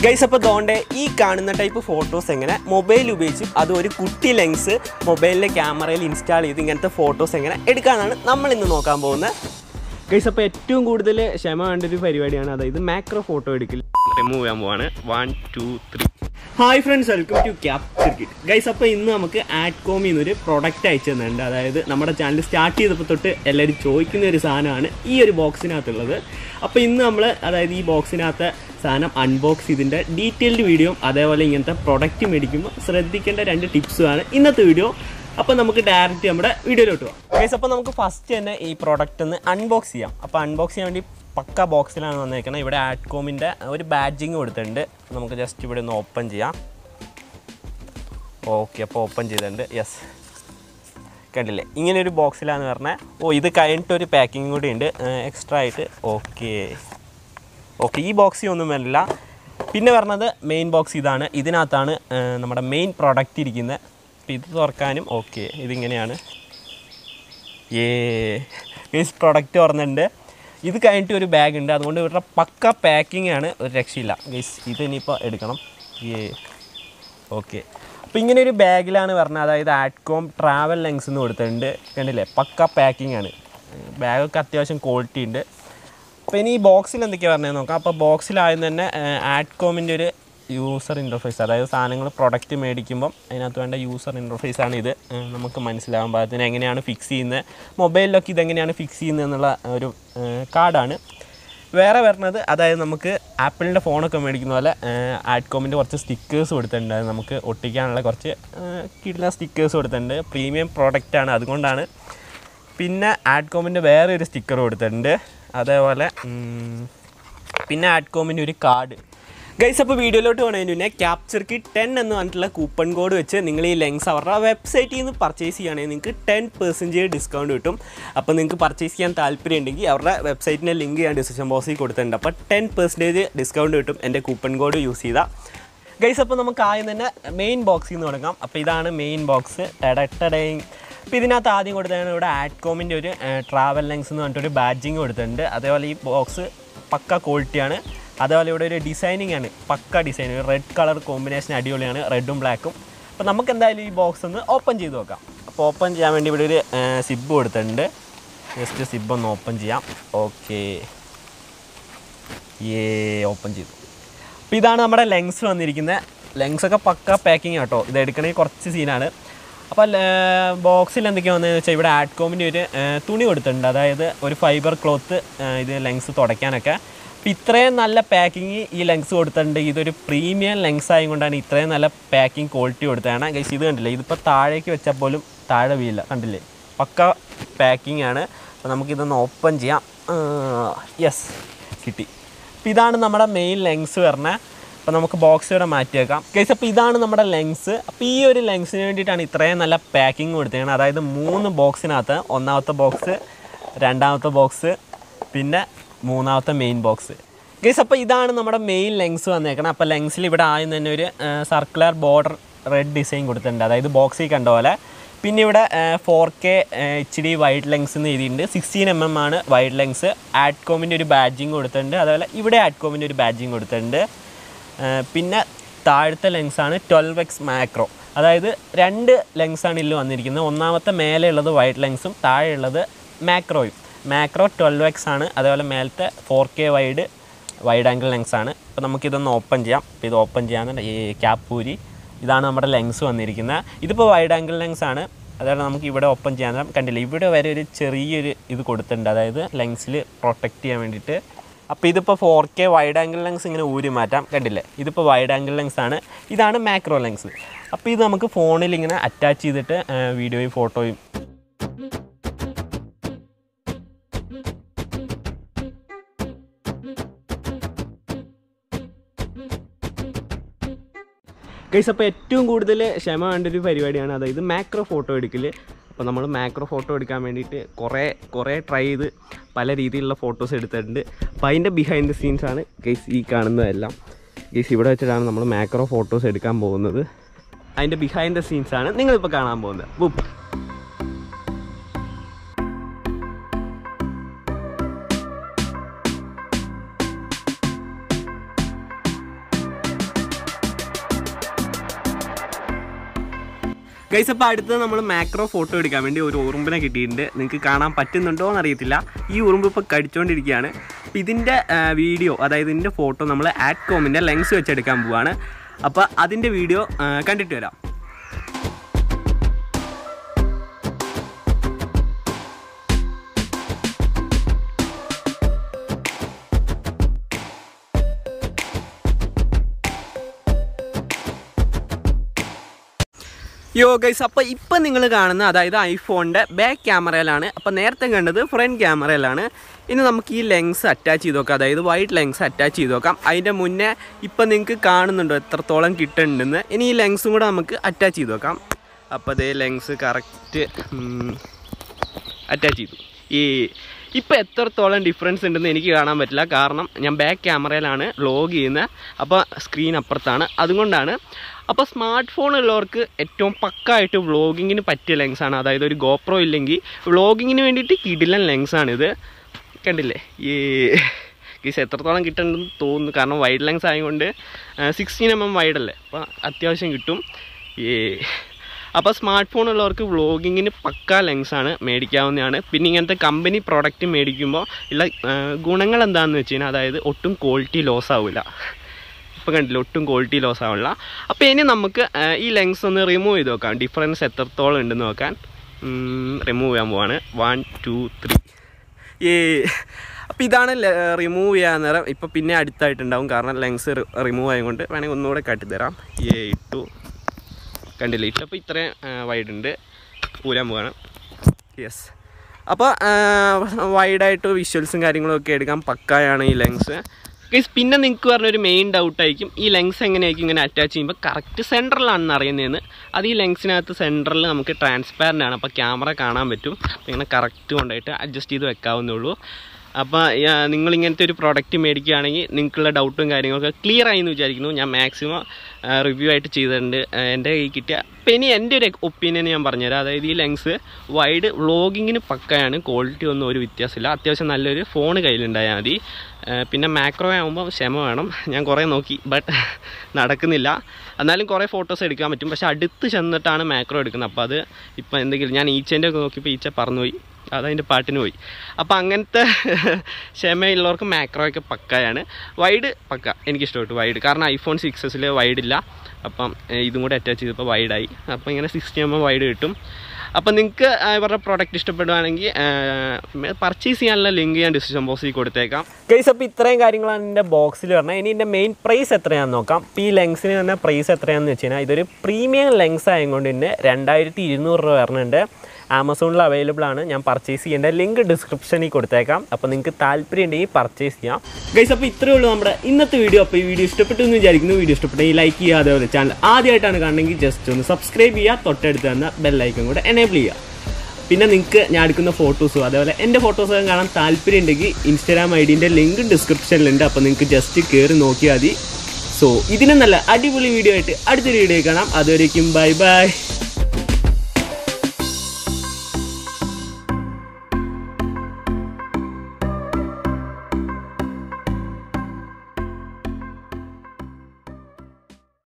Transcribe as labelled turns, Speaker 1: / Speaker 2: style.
Speaker 1: guys അപ്പോൾ ദോണ്ടെ ഈ കാണുന്ന ടൈപ്പ് ഫോട്ടോസ് എങ്ങനെ മൊബൈൽ ഉപയോഗിച്ച് അത് ഒരു കുട്ടി ലെൻസ് മൊബൈലിലെ ക്യാമറയിൽ ഇൻസ്റ്റാൾ ചെയ്ത് ഇങ്ങനത്തെ ഫോട്ടോസ് എങ്ങനെ എടുക്കാനാണ് നമ്മൾ ഇന്ന് നോക്കാൻ പോകുന്നത് ഗൈസ് അപ്പോൾ ഏറ്റവും കൂടുതൽ ക്ഷമ വേണ്ട ഒരു പരിപാടിയാണ് അതായത് മാക്രോ ഫോട്ടോ എടുക്കൽ റിമൂവ് ചെയ്യാൻ പോവാണ് one two three hi friends welcome to cap circuit guys അപ്പോൾ ഇന്ന് നമുക്ക് ആഡ്കോമിൽ നിന്നൊരു പ്രൊഡക്റ്റ് അയച്ചു തന്നിട്ടുണ്ട് അതായത് നമ്മുടെ ചാനൽ സ്റ്റാർട്ട് ചെയ്തപ്പോൾ തൊട്ട് എല്ലാവരും ചോദിക്കുന്ന ഒരു സാധനമാണ് ഈ ഒരു ബോക്സിനകത്തുള്ളത് അപ്പോൾ ഇന്ന് നമ്മൾ അതായത് ഈ ബോക്സിനകത്ത് സാധനം അൺബോക്സ് ഇതിൻ്റെ ഡീറ്റെയിൽഡ് വീഡിയോ അതേപോലെ ഇങ്ങനത്തെ പ്രൊഡക്റ്റ് മേടിക്കുമ്പോൾ ശ്രദ്ധിക്കേണ്ട രണ്ട് ടിപ്സുമാണ് ഇന്നത്തെ വീഡിയോ അപ്പോൾ നമുക്ക് ഡയറക്റ്റ് നമ്മുടെ വീഡിയോയിലോട്ട് പോകാം ഗൈസ് അപ്പോൾ നമുക്ക് ഫസ്റ്റ് തന്നെ ഈ പ്രോഡക്റ്റ് ഒന്ന് അൺബോക്സ് ചെയ്യാം അപ്പോൾ അൺബോക്സ് ചെയ്യാൻ വേണ്ടി പക്ക ബോക്സിലാണ് വന്നേക്കുന്നത് ഇവിടെ ആഡ്കോമിൻ്റെ ഒരു ബാഡ്ജിങ് കൊടുത്തിട്ടുണ്ട് നമുക്ക് ജസ്റ്റ് ഇവിടെ ഒന്ന് ഓപ്പൺ ചെയ്യാം ഓക്കെ അപ്പോൾ ഓപ്പൺ ചെയ്തിട്ടുണ്ട് യെസ് കണ്ടില്ലേ ഇങ്ങനെ ഒരു ബോക്സിലാന്ന് പറഞ്ഞാൽ ഓ ഇത് കഴിഞ്ഞിട്ട് ഒരു പാക്കിങ് കൂടി ഉണ്ട് എക്സ്ട്രാ ആയിട്ട് ഓക്കെ ഓക്കെ ഈ ബോക്സിൽ ഒന്നും വരില്ല പിന്നെ പറഞ്ഞത് മെയിൻ ബോക്സ് ഇതാണ് ഇതിനകത്താണ് ആ, നമ്മുടെ മെയിൻ പ്രോഡക്റ്റ് ഇരിക്കുന്നത് അപ്പോൾ ഇത് തുറക്കാനും ഓക്കെ ഇതിങ്ങനെയാണ് ഏ മീൻസ് പ്രൊഡക്റ്റ് തുറന്നിട്ടുണ്ട് ഇത് കഴിഞ്ഞിട്ട് ഒരു ബാഗ് ഉണ്ട് അതുകൊണ്ട് ഇവരുടെ പക്ക പാക്കിംഗ് ആണ് ഒരു രക്ഷയില്ല ഗൈസ് ഇത് ഇനിയിപ്പോൾ എടുക്കണം ഏ ഓക്കെ അപ്പോൾ ഇങ്ങനെ ഒരു ബാഗിലാണ് പറഞ്ഞത് അതായത് ആഡ്കോം ട്രാവൽ ലെങ്സ് എന്ന് കൊടുത്തിട്ടുണ്ട് കണ്ടില്ലേ പക്ക പാക്കിംഗ് ആണ് ബാഗൊക്കെ അത്യാവശ്യം ക്വാളിറ്റി ഉണ്ട് അപ്പോൾ ഇനി ഈ ബോക്സിൽ എന്തൊക്കെയാണ് പറഞ്ഞത് നോക്കാം അപ്പോൾ ബോക്സിലാദ്യം തന്നെ ആഡ്കോമിൻ്റെ ഒരു യൂസർ ഇൻ്റർഫേസ് അതായത് സാധനങ്ങൾ പ്രൊഡക്റ്റ് മേടിക്കുമ്പം അതിനകത്ത് വേണ്ട യൂസർ ഇൻ്റർഫേസ് ആണ് ഇത് ഏഹ് നമുക്ക് മനസ്സിലാവാൻ പാകത്തിന് എങ്ങനെയാണ് ഫിക്സ് ചെയ്യുന്നത് മൊബൈലിലൊക്കെ ഇതെങ്ങനെയാണ് ഫിക്സ് ചെയ്യുന്നത് എന്നുള്ള ഒരു കാർഡാണ് വേറെ വരുന്നത് അതായത് നമുക്ക് ആപ്പിളിൻ്റെ ഫോണൊക്കെ മേടിക്കുന്ന പോലെ ആഡ്കോമിൻ്റെ കുറച്ച് സ്റ്റിക്കേഴ്സ് കൊടുത്തിട്ടുണ്ട് അത് നമുക്ക് ഒട്ടിക്കാനുള്ള കുറച്ച് കിട്ടുന്ന സ്റ്റിക്കേഴ്സ് കൊടുത്തിട്ടുണ്ട് പ്രീമിയം പ്രോഡക്റ്റാണ് അതുകൊണ്ടാണ് പിന്നെ ആഡ്കോമിൻ്റെ വേറെ ഒരു സ്റ്റിക്കർ കൊടുത്തിട്ടുണ്ട് അതേപോലെ ഉം, പിന്നെ ആഡ്കോമിൻ്റെ ഒരു കാർഡ് ഗൈസ് അപ്പോൾ വീഡിയോയിലോട്ട് പോകുന്നതിന് മുന്നേ ക്യാപ്ചർ കിറ്റ് ടെൻ എന്ന് പറഞ്ഞിട്ടുള്ള കൂപ്പൺ കോഡ് വെച്ച് നിങ്ങൾ ഈ ലെങ്സ് അവരുടെ വെബ്സൈറ്റിൽ നിന്ന് പർച്ചേസ് ചെയ്യുകയാണെങ്കിൽ നിങ്ങൾക്ക് ടെൻ പെർസെൻറ്റേജ് ഡിസ്കൗണ്ട് കിട്ടും അപ്പോൾ നിങ്ങൾക്ക് പർച്ചേസ് ചെയ്യാൻ താല്പര്യം ഉണ്ടെങ്കിൽ അവരുടെ വെബ്സൈറ്റിൻ്റെ ലിങ്ക് ഞാൻ ഡിസ്ക്രിപ്ഷൻ ബോക്സിൽ കൊടുത്തിട്ടുണ്ട് അപ്പോൾ ടെൻ പെർസെൻറ്റേജ് ഡിസ്കൗണ്ട് കിട്ടും എൻ്റെ കൂപ്പൺ കോഡ് യൂസ് ചെയ്താൽ ഗൈസ് അപ്പോൾ നമുക്ക് ആദ്യം തന്നെ മെയിൻ ബോക്സിൽ നിന്ന് തുടങ്ങാം അപ്പോൾ ഇതാണ് മെയിൻ ബോക്സ് ടടട്ടടയും അപ്പോൾ ഇതിനകത്ത് ആദ്യം കൊടുത്തതാണ് ഇവിടെ ആഡ്കോമിൻ്റെ ഒരു ട്രാവൽ ലെങ്സ് എന്ന് പറഞ്ഞിട്ടൊരു ബാഡ്ജിങ് കൊടുത്തിട്ടുണ്ട് അതേപോലെ ഈ ബോക്സ് പക്ക ക്വാളിറ്റിയാണ് അതേപോലെ ഇവിടെ ഒരു ഡിസൈനിങ് ആണ് pakka design red colour combination അടിപൊളിയാണ് റെഡും ബ്ലാക്കും അപ്പോൾ നമുക്ക് എന്തായാലും ഈ ബോക്സ് ഒന്ന് ഓപ്പൺ ചെയ്ത് നോക്കാം അപ്പോൾ ഓപ്പൺ ചെയ്യാൻ വേണ്ടി ഇവിടെ ഒരു സിബ് കൊടുത്തിട്ടുണ്ട് ജസ്റ്റ് സിബ് ഒന്ന് ഓപ്പൺ ചെയ്യാം ഓക്കേ ഏ ഓപ്പൺ ചെയ്തു അപ്പോൾ ഇതാണ് നമ്മുടെ ലെങ്സ് വന്നിരിക്കുന്നത് ലെങ്സ് ഒക്കെ പക്ക പാക്കിംഗ് കേട്ടോ ഇത് എടുക്കണമെങ്കിൽ കുറച്ച് സീനാണ് അപ്പോൾ ബോക്സിൽ എന്തൊക്കെയാണ് വന്നതെന്ന് വെച്ചാൽ ഇവിടെ ആഡ്കോമിൻ്റെ ഒരു ആ, തുണി കൊടുത്തിട്ടുണ്ട് അതായത് ഒരു ഫൈബർ ക്ലോത്ത് ഇത് ലെങ്സ് തുടയ്ക്കാനൊക്കെ അപ്പോൾ ഇത്രയും നല്ല പാക്കിങ് ഈ ലെങ്സ് കൊടുത്തിട്ടുണ്ട് ഇതൊരു പ്രീമിയം ലെങ്സ് ആയതുകൊണ്ടാണ് ഇത്രയും നല്ല പാക്കിംഗ് ക്വാളിറ്റി കൊടുത്തതാണ് ഗൈസ് ഇത് കണ്ടില്ലേ ഇതിപ്പോൾ താഴേക്ക് വെച്ചാൽ പോലും താഴെ വീഴില്ല കണ്ടില്ലേ പക്ക പാക്കിംഗ് ആണ് അപ്പോൾ നമുക്കിതൊന്ന് ഓപ്പൺ ചെയ്യാം യെസ് കിട്ടി അപ്പോൾ ഇതാണ് നമ്മുടെ മെയിൻ ലെങ്സ് വരുന്നത് അപ്പോൾ നമുക്ക് ബോക്സ് ഇവിടെ മാറ്റി വെക്കാം കേസ് അപ്പോൾ ഇതാണ് നമ്മുടെ ലെങ്സ് അപ്പോൾ ഈ ഒരു ലെങ്സിന് വേണ്ടിയിട്ടാണ് ഇത്രയും നല്ല പാക്കിംഗ് കൊടുത്തേക്കുന്നത് അതായത് മൂന്ന് ബോക്സിനകത്ത് ഒന്നാമത്തെ ബോക്സ് രണ്ടാമത്തെ ബോക്സ് പിന്നെ മൂന്നാമത്തെ മെയിൻ ബോക്സ് ഗേസ് അപ്പോൾ ഇതാണ് നമ്മുടെ മെയിൻ ലെങ്സ് വന്നേക്കണം അപ്പോൾ ലെങ്സിൽ ഇവിടെ ആദ്യം തന്നെ ഒരു സർക്കുലർ ബോർഡർ റെഡ് ഡിസൈൻ കൊടുത്തിട്ടുണ്ട് അതായത് ബോക്സിൽ കണ്ട പോലെ പിന്നെ ഇവിടെ four K H D wide lens എന്ന് എഴുതിയിട്ടുണ്ട് സിക്സ്റ്റീൻ എം എം ആണ് വൈഡ് ലെങ്സ് ആഡ്കോമിൻ്റെ ഒരു ബാഡ്ജിങ് കൊടുത്തിട്ടുണ്ട് അതുപോലെ ഇവിടെ ആഡ്കോമിൻ്റെ ഒരു ബാഡ്ജിങ് കൊടുത്തിട്ടുണ്ട് ആ, പിന്നെ താഴത്തെ ലെങ്സാണ് ട്വൽവ് എക്സ് മാക്രോ അതായത് രണ്ട് ലെങ്സാണ് ഇതിൽ വന്നിരിക്കുന്നത് ഒന്നാമത്തെ മേലെ ഉള്ളത് വൈഡ് ലെങ്സും താഴെയുള്ളത് മാക്രോയും മാക്രോ ട്വൽവ് എക്സ് ആണ് അതേപോലെ മേലത്തെ four K wide wide angle lens ആണ് അപ്പോൾ നമുക്കിതൊന്ന് ഓപ്പൺ ചെയ്യാം അപ്പോൾ ഇത് ഓപ്പൺ ചെയ്യാൻ ഈ ക്യാപ്പ് പൂരി ഇതാണ് നമ്മുടെ ലെങ്സ് വന്നിരിക്കുന്നത് ഇതിപ്പോൾ വൈഡ് ആംഗിൾ ലെങ്സ് ആണ് അതാണ് നമുക്ക് ഇവിടെ ഓപ്പൺ ചെയ്യാൻ നേരം കണ്ടില്ല ഇവിടെ വരെ ഒരു ചെറിയൊരു ഇത് കൊടുത്തിട്ടുണ്ട് അതായത് ലെങ്സിൽ പ്രൊട്ടക്റ്റ് ചെയ്യാൻ വേണ്ടിയിട്ട് അപ്പോൾ ഇതിപ്പോൾ four K wide angle lens ഇങ്ങനെ ഊരി മാറ്റാം കണ്ടില്ലേ ഇതിപ്പോൾ വൈഡ് ആംഗിൾ ലെങ്സ് ആണ് ഇതാണ് മാക്രോ ലെങ്സ് അപ്പോൾ ഇത് നമുക്ക് ഫോണിൽ ഇങ്ങനെ അറ്റാച്ച് ചെയ്തിട്ട് ആ, വീഡിയോയും ഫോട്ടോയും ഗൈസ് അപ്പോൾ ഏറ്റവും കൂടുതൽ ക്ഷമ വേണ്ട ഒരു പരിപാടിയാണ് അതായത് മാക്രോ ഫോട്ടോ എടുക്കൽ അപ്പോൾ നമ്മൾ മാക്രോ ഫോട്ടോ എടുക്കാൻ വേണ്ടിയിട്ട് കുറേ കുറേ ട്രൈ ചെയ്ത് പല രീതിയിലുള്ള ഫോട്ടോസ് എടുത്തിട്ടുണ്ട് അപ്പോൾ അതിൻ്റെ ബിഹൈൻഡ് ദ സീൻസ് ആണ് ഗൈസ് ഈ കാണുന്നതെല്ലാം ഗൈസ് ഇവിടെ വെച്ചിട്ടാണ് നമ്മൾ മാക്രോ ഫോട്ടോസ് എടുക്കാൻ പോകുന്നത് അതിൻ്റെ ബിഹൈൻഡ് ദ സീൻസ് ആണ് നിങ്ങളിപ്പോൾ കാണാൻ പോകുന്നത് വുപ്പ് ഗൈസ് അപ്പോൾ അടുത്ത് നമ്മൾ മാക്രോ ഫോട്ടോ എടുക്കാൻ വേണ്ടി ഒരു ഉറുമ്പിനെ കിട്ടിയിട്ടുണ്ട് നിങ്ങൾക്ക് കാണാൻ പറ്റുന്നുണ്ടോ എന്നറിയത്തില്ല ഈ ഉറുമ്പ് ഇപ്പോൾ കടിച്ചുകൊണ്ടിരിക്കുകയാണ് അപ്പോൾ ഇതിൻ്റെ വീഡിയോ അതായത് ഇതിൻ്റെ ഫോട്ടോ നമ്മൾ ആറ്റ് കോമിൻ്റെ ലെങ്സ് വെച്ചെടുക്കാൻ പോവാണ് അപ്പോൾ അതിൻ്റെ വീഡിയോ കണ്ടിട്ട് വരാം യോ ഗൈസ് അപ്പോൾ ഇപ്പം നിങ്ങൾ കാണുന്ന അതായത് ഐഫോണിൻ്റെ ബാക്ക് ക്യാമറയിലാണ് അപ്പോൾ നേരത്തെ കണ്ടത് ഫ്രണ്ട് ക്യാമറയിലാണ് ഇനി നമുക്ക് ഈ ലെങ്സ് അറ്റാച്ച് ചെയ്ത് നോക്കാം അതായത് വൈറ്റ് ലെങ്സ് അറ്റാച്ച് ചെയ്ത് നോക്കാം അതിൻ്റെ മുന്നേ ഇപ്പം നിങ്ങൾക്ക് കാണുന്നുണ്ടോ എത്രത്തോളം കിട്ടുന്നുണ്ടെന്ന് ഇനി ഈ ലെങ്സും കൂടെ നമുക്ക് അറ്റാച്ച് ചെയ്ത് നോക്കാം അപ്പോൾ അതേ ലെങ്സ് കറക്റ്റ് അറ്റാച്ച് ചെയ്തു ഈ ഇപ്പോൾ എത്രത്തോളം ഡിഫറൻസ് ഉണ്ടെന്ന് എനിക്ക് കാണാൻ പറ്റില്ല കാരണം ഞാൻ ബാക്ക് ക്യാമറയിലാണ് വ്ലോഗ് ചെയ്യുന്നത് അപ്പോൾ സ്ക്രീൻ അപ്പുറത്താണ് അതുകൊണ്ടാണ് അപ്പോൾ സ്മാർട്ട് ഫോൺ ഉള്ളവർക്ക് ഏറ്റവും പക്കായിട്ട് വ്ളോഗിങ്ങിന് പറ്റിയ ലെൻസാണ് അതായത് ഒരു ഗോപ്രോ ഇല്ലെങ്കിൽ വ്ളോഗിങ്ങിന് വേണ്ടിയിട്ട് കിടിലൻ ലെൻസാണിത് കണ്ടില്ലേ ഈ ഗീസ് എത്രത്തോളം കിട്ടുന്നുണ്ടെന്ന് തോന്നുന്നു കാരണം വൈഡ് ലെൻസ് ആയതുകൊണ്ട് സിക്സ്റ്റീൻ എം എം വൈഡല്ലേ അപ്പോൾ അത്യാവശ്യം കിട്ടും ഈ അപ്പോൾ സ്മാർട്ട് ഫോൺ ഉള്ളവർക്ക് വ്ളോഗിങ്ങിന് പക്ക ലെൻസാണ് മേടിക്കാവുന്നതാണ് പിന്നെ ഇങ്ങനത്തെ കമ്പനി പ്രോഡക്റ്റ് മേടിക്കുമ്പോൾ ഉള്ള ആ, ഗുണങ്ങൾ എന്താണെന്ന് വെച്ച് കഴിഞ്ഞാൽ അതായത് ഒട്ടും ക്വാളിറ്റി ലോസ് ആവില്ല ഇപ്പോൾ കണ്ടില്ല ഒട്ടും ക്വാളിറ്റി ലോസ് ആവില്ല അപ്പോൾ ഇനി നമുക്ക് ആ, ഈ ലെൻസ് ഒന്ന് റിമൂവ് ചെയ്ത് നോക്കാം ഡിഫറൻസ് എത്രത്തോളം ഉണ്ടെന്ന് നോക്കാൻ റിമൂവ് ചെയ്യാൻ പോവാണ് വൺ ടു ത്രീ ഈ അപ്പോൾ ഇതാണ് റിമൂവ് ചെയ്യാൻ നേരം ഇപ്പോൾ പിന്നെ അടുത്തായിട്ടുണ്ടാവും കാരണം ലെങ്സ് റിമൂവ് ആയതുകൊണ്ട് വേണമെങ്കിൽ ഒന്നുകൂടെ കാട്ടിത്തരാം ഏ ഇട്ടു കണ്ടില്ലേ ഇട്ടപ്പോൾ ഇത്രയും വൈഡ് ഉണ്ട് ഊരാൻ പോവാണ് യെസ് അപ്പോൾ വൈഡായിട്ട് വിഷ്വൽസും കാര്യങ്ങളും ഒക്കെ എടുക്കാൻ പക്കായാണ് ഈ ലെങ്സ് ഗൈസ് പിന്നെ നിങ്ങൾക്ക് പറഞ്ഞൊരു മെയിൻ ഡൗട്ടായിരിക്കും ഈ ലെങ്സ് എങ്ങനെയായിരിക്കും ഇങ്ങനെ അറ്റാച്ച് ചെയ്യുമ്പോൾ കറക്റ്റ് സെൻറ്ററിലാണെന്ന് അറിയുന്നതെന്ന് അത് ഈ ലെങ്സിനകത്ത് സെൻറ്ററിൽ നമുക്ക് ട്രാൻസ്പാരൻ്റ് ആണ് അപ്പോൾ ക്യാമറ കാണാൻ പറ്റും അപ്പോൾ ഇങ്ങനെ കറക്റ്റ് കൊണ്ടായിട്ട് അഡ്ജസ്റ്റ് ചെയ്ത് വെക്കാവുന്നേ ഉള്ളൂ അപ്പോൾ നിങ്ങൾ ഇങ്ങനത്തെ ഒരു പ്രോഡക്റ്റ് മേടിക്കുകയാണെങ്കിൽ നിങ്ങൾക്കുള്ള ഡൗട്ടും കാര്യങ്ങളൊക്കെ ക്ലിയർ ആയി എന്ന് വിചാരിക്കുന്നു ഞാൻ മാക്സിമം റിവ്യൂ ആയിട്ട് ചെയ്തിട്ടുണ്ട് ആ, എൻ്റെ കയ്യിൽ കിട്ടിയ അപ്പോൾ ഇനി എൻ്റെ ഒരു ഒപ്പീനിയൻ ഞാൻ പറഞ്ഞുതരാം അതായത് ഈ ലെൻസ് വൈഡ് വ്ളോഗിങ്ങിന് പക്കയാണ് ക്വാളിറ്റി ഒന്നും ഒരു വ്യത്യാസമില്ല അത്യാവശ്യം നല്ലൊരു ഫോൺ കയ്യിലുണ്ടായാൽ മതി ആ, പിന്നെ മാക്രോ ആകുമ്പോൾ ക്ഷമ വേണം ഞാൻ കുറേ നോക്കി ബട്ട് നടക്കുന്നില്ല എന്നാലും കുറേ ഫോട്ടോസ് എടുക്കാൻ പറ്റും പക്ഷേ അടുത്ത് ചെന്നിട്ടാണ് മാക്രോ എടുക്കുന്നത് അപ്പോൾ അത് ഇപ്പം എന്തെങ്കിലും ഞാൻ ഈച്ചേൻ്റെ ഒക്കെ നോക്കിയപ്പോൾ ഈച്ച പറന്നുപോയി അതതിൻ്റെ പാട്ടിന് പോയി അപ്പോൾ അങ്ങനത്തെ ക്ഷമയുള്ളവർക്ക് മാക്രോയൊക്കെ പക്കയാണ് വൈഡ് പക്ക എനിക്ക് ഇഷ്ടപ്പെട്ടു വൈഡ് കാരണം ഐഫോൺ സിക്സ് എസിൽ വൈഡില്ല അപ്പം ഏ, ഇതും കൂടെ അറ്റാച്ച് ചെയ്തപ്പോൾ വൈഡായി അപ്പോൾ ഇങ്ങനെ സിക്സ്റ്റി എം എം വൈഡ് കിട്ടും അപ്പം നിങ്ങൾക്ക് ഇവരുടെ പ്രോഡക്റ്റ് ഇഷ്ടപ്പെടുവാണെങ്കിൽ പർച്ചേസ് ചെയ്യാനുള്ള ലിങ്ക് ഞാൻ ഡിസ്ക്രിപ്ഷൻ ബോക്സിൽ കൊടുത്തേക്കാം ഗൈസ് അപ്പോൾ ഇത്രയും കാര്യങ്ങളാണ് എൻ്റെ ബോക്സിൽ പറഞ്ഞത് ഇനി എൻ്റെ മെയിൻ പ്രൈസ് എത്രയാണെന്ന് നോക്കാം ഇപ്പോൾ ഈ ലെങ്സിന് തന്നെ പ്രൈസ് എത്രയാണെന്ന് വെച്ച് കഴിഞ്ഞാൽ ഇതൊരു പ്രീമിയം ലെങ്സ് ആയതുകൊണ്ട് തന്നെ രണ്ടായിരത്തി ഇരുന്നൂറ് രൂപ വരുന്നുണ്ട് ആമസോണിൽ അവൈലബിൾ ആണ് ഞാൻ പർച്ചേസ് ചെയ്യേണ്ട ലിങ്ക് ഡിസ്ക്രിപ്ഷനിൽ കൊടുത്തേക്കാം അപ്പോൾ നിങ്ങൾക്ക് താല്പര്യം ഉണ്ടെങ്കിൽ പർച്ചേസ് ചെയ്യാം ഗൈസ് അപ്പോൾ ഇത്രയേ ഉള്ളൂ നമ്മുടെ ഇന്നത്തെ വീഡിയോ അപ്പോൾ ഈ വീഡിയോ ഇഷ്ടപ്പെട്ടു എന്ന് വിചാരിക്കുന്നു വീഡിയോ ഇഷ്ടപ്പെട്ടെങ്കിൽ ലൈക്ക് ചെയ്യുക അതേപോലെ ചാനൽ ആദ്യമായിട്ടാണ് കാണണമെങ്കിൽ ജസ്റ്റ് ഒന്ന് സബ്സ്ക്രൈബ് ചെയ്യുക തൊട്ടടുത്ത് തന്ന ബെല്ലൈക്കൺ കൂടെ എനേബിൾ ചെയ്യുക പിന്നെ നിങ്ങൾക്ക് ഞാൻ എടുക്കുന്ന ഫോട്ടോസും അതേപോലെ എൻ്റെ ഫോട്ടോസൊക്കെ കാണാൻ താല്പര്യം ഉണ്ടെങ്കിൽ ഇൻസ്റ്റാഗ്രാം ഐ ഡിൻ്റെ ലിങ്ക് ഡിസ്ക്രിപ്ഷനിലുണ്ട് അപ്പോൾ നിങ്ങൾക്ക് ജസ്റ്റ് കയറി നോക്കിയാൽ മതി സോ ഇതിനും നല്ല അടിപൊളി വീഡിയോ ആയിട്ട് അടുത്തൊരു വീഡിയോ കാണാം അതുവരേക്കും ബൈ ബൈ